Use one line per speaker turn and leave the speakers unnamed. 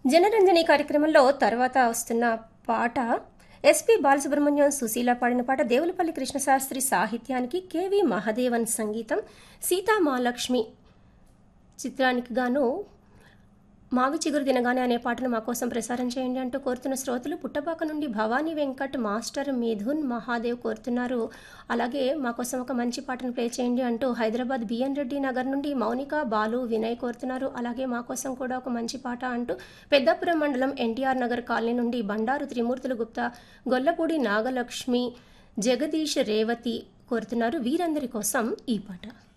జనరంజని కార్యక్రమంలో తర్వాత వస్తున్న పాట ఎస్పి బాలసుబ్రహ్మణ్యం సుశీల పాడిన పాట దేవులపల్లి కృష్ణశాస్త్రి సాహిత్యానికి కెవి మహదేవన్ సంగీతం సీతామహాలక్ష్మి చిత్రానికి గాను మావి చిగురు దినగానే అనే పాటను మా కోసం ప్రసారం చేయండి అంటూ కోరుతున్న శ్రోతలు పుట్టపాక నుండి భవానీ వెంకట్ మాస్టర్ మిథున్ మహాదేవ్ కోరుతున్నారు అలాగే మా కోసం ఒక మంచి పాటను ప్లే చేయండి అంటూ హైదరాబాద్ బిఎన్ రెడ్డి నగర్ నుండి మౌనిక బాలు వినయ్ కోరుతున్నారు అలాగే మా కోసం కూడా ఒక మంచి పాట అంటూ పెద్దాపురం మండలం ఎన్టీఆర్ నగర్ కాలనీ నుండి బండారు త్రిమూర్తుల గుప్తా గొల్లపూడి నాగలక్ష్మి జగదీష్ రేవతి కోరుతున్నారు వీరందరి కోసం ఈ పాట